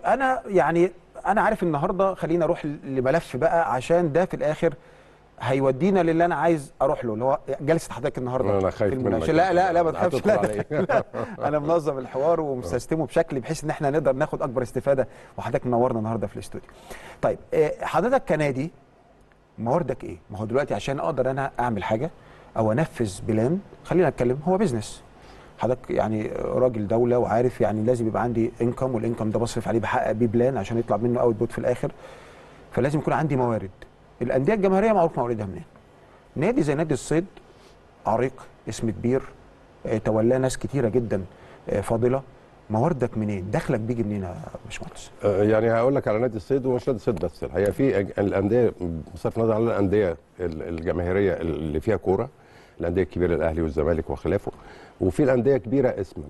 انا يعني انا عارف النهارده خلينا اروح لملف بقى عشان ده في الاخر هيودينا للي انا عايز اروح له اللي هو جلسه حضرتك النهارده أنا خايف في المناقشة. منك. لا لا لا ما تخافش هتدخل لا, عليا. لا انا منظم الحوار ومسيستمه بشكل بحيث ان احنا نقدر ناخد اكبر استفاده وحضرتك منورنا النهارده في الاستوديو. طيب آه، حضرتك كنادي مواردك ايه؟ ما هو دلوقتي عشان اقدر انا اعمل حاجه او انفذ بلان خلينا نتكلم هو بيزنس حضرتك يعني راجل دوله وعارف يعني لازم يبقى عندي انكم والانكم ده بصرف عليه بحقق بيه بلان عشان يطلع منه اوت بوت في الاخر فلازم يكون عندي موارد الانديه الجماهيريه معروف مواردها منين نادي زي نادي الصيد عريق اسم كبير آه، تولاه ناس كتيره جدا آه، فاضله مواردك منين دخلك بيجي منين يا باشمهندس آه، يعني هقول لك على نادي الصيد ومش نادي الصيد بس الحقيقه في أج- الانديه بصرف النظر عن الانديه ال- الجماهيريه اللي فيها كوره الانديه الكبيره الاهلي والزمالك وخلافه وفي الانديه كبيره اسما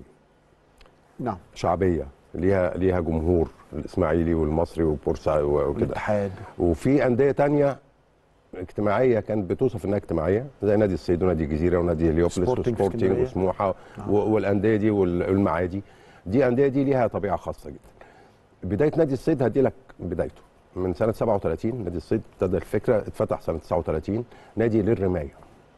نعم شعبيه ليها ليها جمهور الاسماعيلي والمصري وبورسعيد وكده الاتحاد وفي انديه تانية اجتماعيه كانت بتوصف انها اجتماعيه زي نادي الصيد ونادي الجزيره ونادي هليوبلس سبورتنج في وسبورتنج اسكندرية. وسموحه و- والانديه دي وال- والمعادي دي انديه دي ليها طبيعه خاصه جدا بدايه نادي الصيد هدي لك بدايته من سنه 37 نادي الصيد ابتدى الفكره اتفتح سنه 39 نادي للرمايه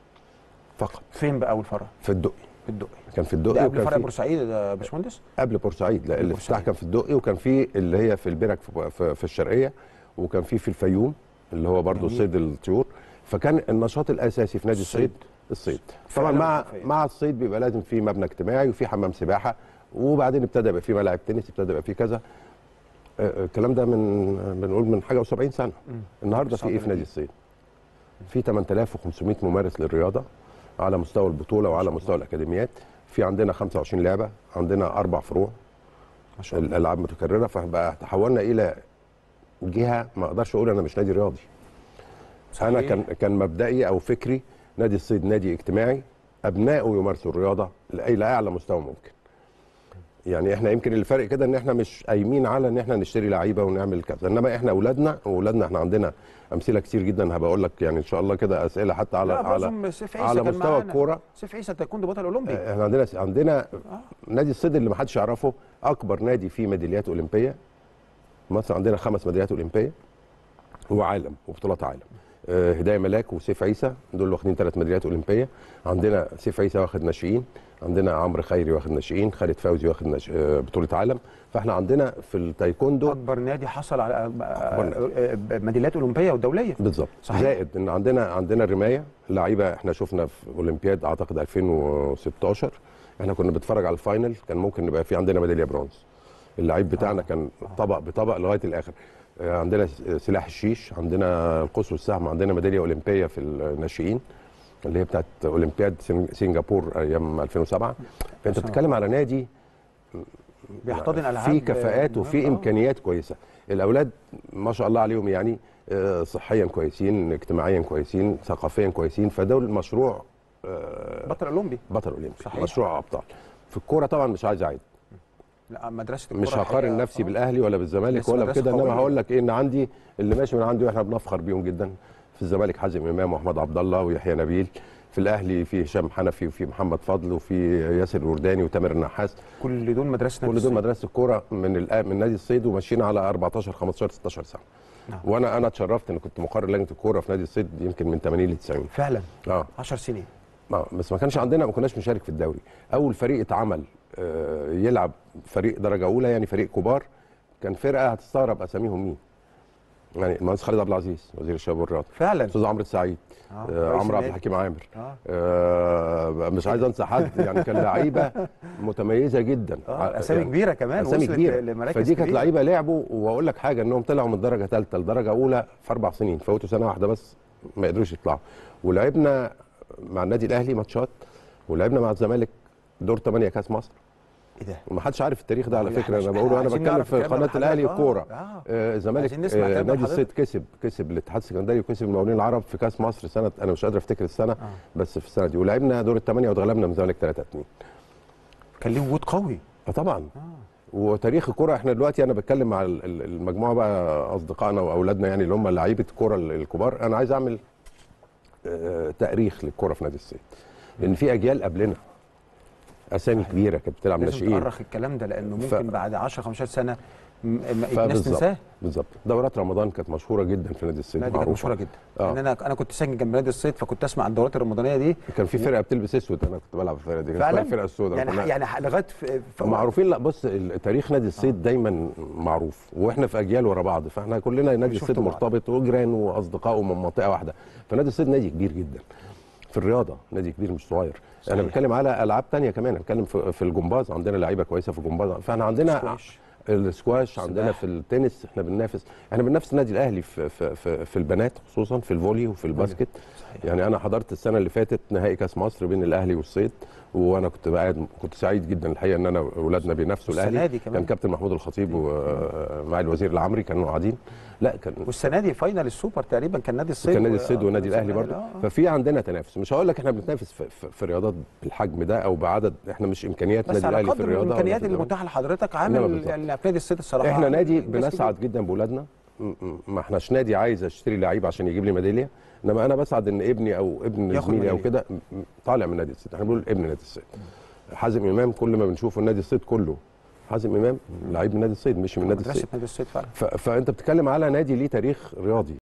فقط فين بقى اول فرع في الدقي في الدقي كان في ده الدقي قبل فرع وكان في بورسعيد يا باشمهندس قبل بورسعيد لا الافتتاح بورسعيد. كان في الدقي وكان في اللي هي في البرك في, في, في الشرقيه وكان في في الفيوم اللي هو برضه جميل. صيد الطيور فكان النشاط الاساسي في نادي الصيد الصيد طبعا فعلا مع حرفياً. مع الصيد بيبقى لازم في مبنى اجتماعي وفي حمام سباحه وبعدين ابتدى يبقى في ملاعب تنس ابتدى يبقى في كذا آه، آه، الكلام ده من بنقول من حاجه و70 سنه النهارده في ايه في نادي الصيد في 8500 ممارس للرياضه على مستوى البطوله وعلى مستوى الاكاديميات في عندنا 25 لعبه عندنا اربع فروع ما شاء الله الالعاب متكرره فبقى تحولنا الى جهه ما اقدرش اقول انا مش نادي رياضي انا صحيح. كان كان مبدئي او فكري نادي الصيد نادي اجتماعي ابنائه يمارسوا الرياضه الى اعلى مستوى ممكن يعني احنا يمكن الفرق كده ان احنا مش قايمين على ان احنا نشتري لعيبه ونعمل كذا انما احنا اولادنا واولادنا احنا عندنا امثله كتير جدا هبقى اقول لك يعني ان شاء الله كده اسئله حتى على لا، على معظم سيف عيسى على كان مستوى معانا. الكوره سيف عيسى تكون بطل اولمبي احنا عندنا عندنا نادي الصيد اللي ما حدش يعرفه اكبر نادي فيه ميداليات اولمبيه مصر عندنا خمس ميداليات اولمبيه وعالم وبطولات عالم آه، هدايه ملاك وسيف عيسى دول واخدين ثلاث ميداليات اولمبيه عندنا سيف عيسى واخد ناشئين عندنا عمرو خيري واخد ناشئين خالد فوزي واخد ناش... آه، بطوله عالم فاحنا عندنا في التايكوندو اكبر نادي حصل على أكبر آه، آه، ميداليات اولمبيه ودوليه بالظبط صحيح. زائد ان عندنا عندنا الرمايه لعيبه احنا شفنا في اولمبياد اعتقد 2016 احنا كنا بنتفرج على الفاينل كان ممكن نبقى في عندنا ميداليه برونز اللعيب بتاعنا كان طبق بطبق لغايه الاخر آه، عندنا س- سلاح الشيش عندنا القوس والسهم عندنا ميداليه اولمبيه في الناشئين اللي هي بتاعت اولمبياد سنج- سنغافور ايام 2007 فانت سنة. بتتكلم على نادي بيحتضن العاب في كفاءات وفي آه. امكانيات كويسه الاولاد ما شاء الله عليهم يعني آه، صحيا كويسين اجتماعيا كويسين ثقافيا كويسين فدول مشروع آه، بطل اولمبي بطل اولمبي صحيح. مشروع ابطال في الكوره طبعا مش عايز اعيد لا مدرسه مش الكرة هقارن الحقيقة، نفسي آه. بالاهلي ولا بالزمالك بس ولا مدرسة بكده انما قوية. هقول لك ايه ان عندي اللي ماشي من عندي واحنا بنفخر بيهم جدا في الزمالك حازم امام واحمد عبد الله ويحيى نبيل في الاهلي في هشام حنفي وفي محمد فضل وفي ياسر الورداني وتامر النحاس كل دول مدرسه نادي كل دول الصيد. مدرسه الكوره من الآ- من نادي الصيد وماشيين على 14 15 16 سنه نعم. وانا انا اتشرفت ان كنت مقرر لجنه الكوره في نادي الصيد يمكن من 80 ل 90 فعلا اه 10 سنين آه، بس ما كانش عندنا ما كناش بنشارك في الدوري اول فريق اتعمل آه، يلعب فريق درجه اولى يعني فريق كبار كان فرقه هتستغرب اساميهم مين يعني المهندس خالد عبد العزيز وزير الشباب والرياضه فعلا استاذ عمرو السعيد آه، آه، رئيس عمرو عبد النادي. الحكيم عامر اه آه، مش عايز انسى حد يعني كان لعيبه متميزه جدا اه اسامي يعني كبيره كمان اسامي وصلت كبيره لمراكز فدي كانت كبيرة. لعيبه لعبوا واقول لك حاجه انهم طلعوا من درجه ثالثه لدرجه اولى في اربع سنين فوتوا سنه واحده بس ما قدروش يطلعوا ولعبنا مع النادي الاهلي ماتشات ولعبنا مع الزمالك دور 8 كاس مصر ايه ده ما حدش عارف التاريخ ده على إحنا- فكره انا إحنا بقوله انا عايزين بتكلم نعرف في الكلام ده قناه من الاهلي حضرتك. الكوره آه. آه، الزمالك عايزين نسمع آه، كلام نادي حضرتك. الصيد كسب كسب الاتحاد السكندري وكسب المقاولين العرب في كاس مصر سنه انا مش قادر افتكر السنه بس في السنه دي ولعبنا دور الثمانيه واتغلبنا من الزمالك 3 2 كان ليه وجود قوي اه طبعا وتاريخ الكرة احنا دلوقتي انا بتكلم مع ال- ال- المجموعه بقى اصدقائنا واولادنا يعني اللي هم لعيبه الكوره ال- الكبار انا عايز اعمل آه، تاريخ للكوره في نادي الصيد لان في اجيال قبلنا اسامي كبيره كانت بتلعب لازم ناشئين تأرخ الكلام ده لانه ممكن ف- بعد 10 15 سنه م- م- الناس فبالظبط تنساه بالظبط دورات رمضان كانت مشهوره جدا في نادي الصيد النادي كانت معروفة. مشهوره جدا آه. لان انا انا كنت ساكن جنب نادي الصيد فكنت اسمع عن الدورات الرمضانيه دي كان في فرقه بتلبس اسود انا كنت بلعب في الفرقه دي كان فعلا اسمها الفرقه السوداء يعني كنا- يعني لغايه في في- معروفين لا بص ال- تاريخ نادي الصيد دايما معروف واحنا في اجيال ورا بعض فاحنا كلنا نادي شفتوا الصيد بعض. مرتبط وجيران واصدقاء من منطقه واحده فنادي الصيد نادي كبير جدا في الرياضه نادي كبير مش صغير صحيح. انا بتكلم على العاب تانية كمان بتكلم في, في الجمباز عندنا لعيبه كويسه في الجمباز فاحنا عندنا سكواش. السكواش عندنا سباحة. في التنس احنا بننافس احنا بننافس النادي الاهلي في, في, في, في البنات خصوصا في الفولي وفي الباسكت صحيح. يعني انا حضرت السنه اللي فاتت نهائي كاس مصر بين الاهلي والصيد وانا كنت قاعد كنت سعيد جدا الحقيقه ان انا اولادنا بينافسوا والسنة الاهلي دي كمان. كان كابتن محمود الخطيب ومع الوزير العمري كانوا قاعدين لا كان والسنه دي فاينل السوبر تقريبا كان نادي الصيد كان نادي و- الصيد والنادي آه، الاهلي برضه آه، آه. ففي عندنا تنافس مش هقول لك احنا بنتنافس في, في, في رياضات بالحجم ده او بعدد احنا مش امكانيات بس نادي على الاهلي في قدر الرياضه ولا الامكانيات في اللي الجو. متاحه لحضرتك إنما عامل بالظبط. يعني في نادي الصيد الصراحه احنا نادي إنجاز كبير. بنسعد جدا باولادنا م- م- ما احناش نادي عايز اشتري لعيب عشان يجيب لي ميداليه انما انا بسعد ان ابني او ابن ياخد زميلي او ميدالية. كده م- م- طالع من نادي الصيد احنا بنقول ابن نادي الصيد حازم امام كل ما بنشوفه نادي الصيد كله حازم امام لعيب من نادي الصيد مش من نادي مدرسه الصيد نادي الصيد فعلا ف... فانت بتتكلم على نادي ليه تاريخ رياضي